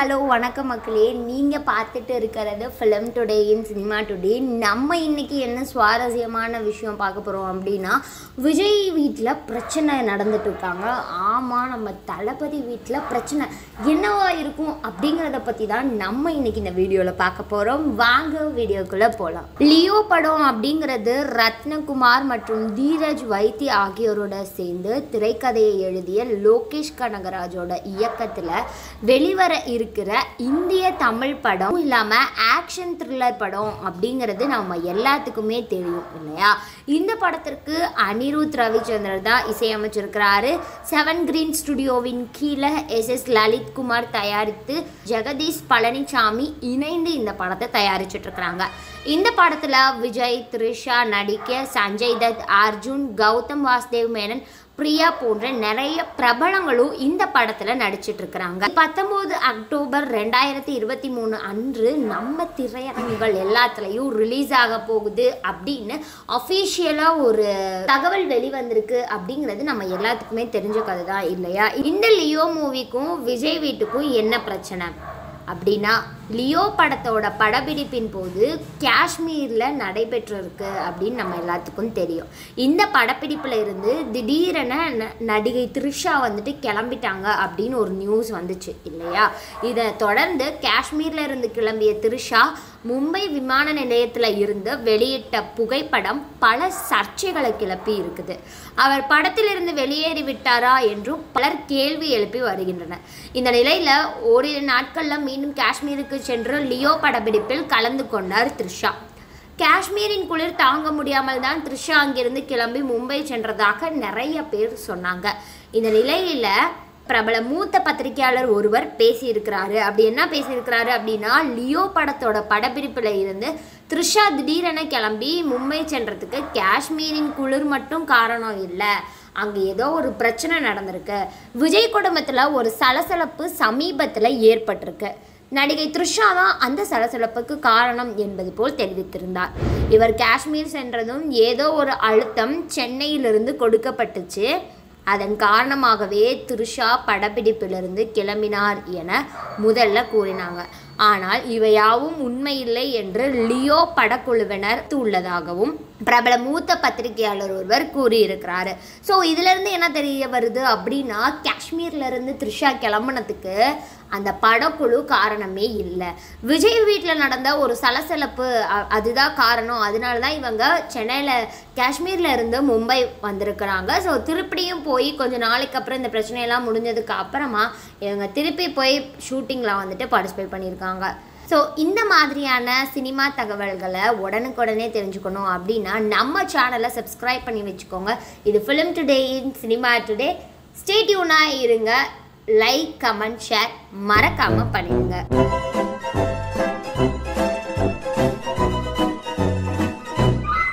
hello வணக்கம் மக்களே நீங்கள் பார்த்துட்டு இருக்கிறது film today in cinema today நம்ம இன்னைக்கு என்ன சுவாரஸ்யமான விஷயம் பார்க்க போகிறோம் அப்படின்னா விஜய் வீட்டில் பிரச்சனை நடந்துட்டு இருக்காங்க ஆமாம் நம்ம தளபதி வீட்டில் பிரச்சனை என்னவா இருக்கும் அப்படிங்கிறத பற்றி தான் நம்ம இன்னைக்கு இந்த வீடியோவில் பார்க்க போகிறோம் வாங்க வீடியோக்குள்ளே போகலாம் லியோ படம் அப்படிங்கிறது ரத்னகுமார் மற்றும் தீரஜ் வைத்தி ஆகியோரோட சேர்ந்து திரைக்கதையை எழுதிய லோகேஷ் கனகராஜோட இயக்கத்தில் வெளிவர இருக்கிற இந்திய தமிழ் படம் இல்லாமல் ஆக்ஷன் த்ரில்லர் படம் அப்படிங்கிறது நம்ம எல்லாத்துக்குமே தெரியும் இல்லையா இந்த படத்திற்கு அனிருத் ரவிச்சந்திரன் தான் இசையமைச்சிருக்கிறாரு செவன் கிரீன் ஸ்டுடியோவின் கீழே எஸ் எஸ் லலித்குமார் தயாரித்து ஜெகதீஷ் பழனிசாமி இணைந்து இந்த படத்தை தயாரிச்சிட்டு இருக்கிறாங்க இந்த படத்தில் விஜய் த்ரிஷா நடிக்க சஞ்சய் தத் அர்ஜுன் கௌதம் வாசுதேவ் மேனன் பிரியா போன்ற நிறைய பிரபலங்களும் இந்த படத்தில் நடிச்சிட்டு இருக்கிறாங்க பத்தொம்போது அக்டோபர் ரெண்டாயிரத்தி இருபத்தி மூணு அன்று நம்ம திரையரங்குகள் எல்லாத்துலேயும் ரிலீஸ் ஆக போகுது அப்படின்னு அஃபீஷியலாக ஒரு தகவல் வெளிவந்திருக்கு அப்படிங்கிறது நம்ம எல்லாத்துக்குமே தெரிஞ்ச கதை தான் இல்லையா இந்த லியோ மூவிக்கும் விஜய் வீட்டுக்கும் என்ன பிரச்சனை அப்படின்னா லியோ படத்தோட படப்பிடிப்பின் போது காஷ்மீரில் நடைபெற்றிருக்கு அப்படின்னு நம்ம எல்லாத்துக்கும் தெரியும் இந்த படப்பிடிப்பில் இருந்து திடீரென ந- நடிகை த்ரிஷா வந்துட்டு கிளம்பிட்டாங்க அப்படின்னு ஒரு நியூஸ் வந்துச்சு இல்லையா இதை தொடர்ந்து காஷ்மீரில் இருந்து கிளம்பிய த்ரிஷா மும்பை விமான நிலையத்தில் இருந்து வெளியிட்ட புகைப்படம் பல சர்ச்சைகளை கிளப்பி இருக்குது அவர் படத்திலிருந்து வெளியேறி விட்டாரா என்றும் பலர் கேள்வி எழுப்பி வருகின்றனர் இந்த நிலையில் ஓரிரு நாட்களில் மீண்டும் காஷ்மீருக்கு சென்று லியோ படப்பிடிப்பில் கலந்து கொண்டார் த்ரிஷா காஷ்மீரின் குளிர் தாங்க முடியாமல் தான் த்ரிஷா அங்கிருந்து கிளம்பி மும்பை சென்றதாக நிறைய பேர் சொன்னாங்க இந்த நிலையில பிரபல மூத்த பத்திரிகையாளர் ஒருவர் பேசியிருக்கிறாரு அப்படி என்ன பேசியிருக்கிறாரு அப்படின்னா லியோ படத்தோட படப்பிடிப்பில் இருந்து த்ரிஷா திடீரென கிளம்பி மும்பை சென்றதுக்கு காஷ்மீரின் குளிர் மட்டும் காரணம் இல்லை அங்கே ஏதோ ஒரு பிரச்சனை நடந்திருக்கு விஜய் குடும்பத்தில் ஒரு சலசலப்பு சமீபத்தில் ஏற்பட்டிருக்கு நடிகை த்ரிஷா தான் அந்த சலசலப்புக்கு காரணம் என்பது போல் தெரிவித்திருந்தார் இவர் காஷ்மீர் சென்றதும் ஏதோ ஒரு அழுத்தம் சென்னையிலிருந்து கொடுக்கப்பட்டுச்சு அதன் காரணமாகவே த்ரிஷா படப்பிடிப்பிலிருந்து கிளம்பினார் என முதல்ல கூறினாங்க ஆனால் இவையாவும் உண்மையில்லை என்று லியோ படக்குழுவினர் உள்ளதாகவும் பிரபல மூத்த பத்திரிகையாளர் ஒருவர் கூறியிருக்கிறாரு ஸோ இதிலிருந்து என்ன தெரிய வருது அப்படின்னா காஷ்மீர்ல இருந்து த்ரிஷா கிளம்புனதுக்கு அந்த படக்குழு காரணமே இல்லை விஜய் வீட்டில் நடந்த ஒரு சலசலப்பு அ- அதுதான் காரணம் அதனால தான் இவங்க சென்னையில் காஷ்மீரில் இருந்து மும்பை வந்திருக்கிறாங்க ஸோ திருப்பியும் போய் கொஞ்ச நாளைக்கு அப்புறம் இந்த பிரச்சனையெல்லாம் முடிஞ்சதுக்கு அப்புறமா இவங்க திருப்பி போய் ஷூட்டிங்கில் வந்துட்டு பார்ட்டிசிபேட் பண்ணியிருக்காங்க ஸோ இந்த மாதிரியான சினிமா தகவல்களை உடனுக்குடனே தெரிஞ்சுக்கணும் அப்படின்னா நம்ம சேனலை சப்ஸ்கிரைப் பண்ணி வச்சுக்கோங்க இது film today in cinema today ஸ்டேட்யூனாக இருங்க லைக் கமெண்ட் ஷேர் மறக்காமல் பண்ணிடுங்க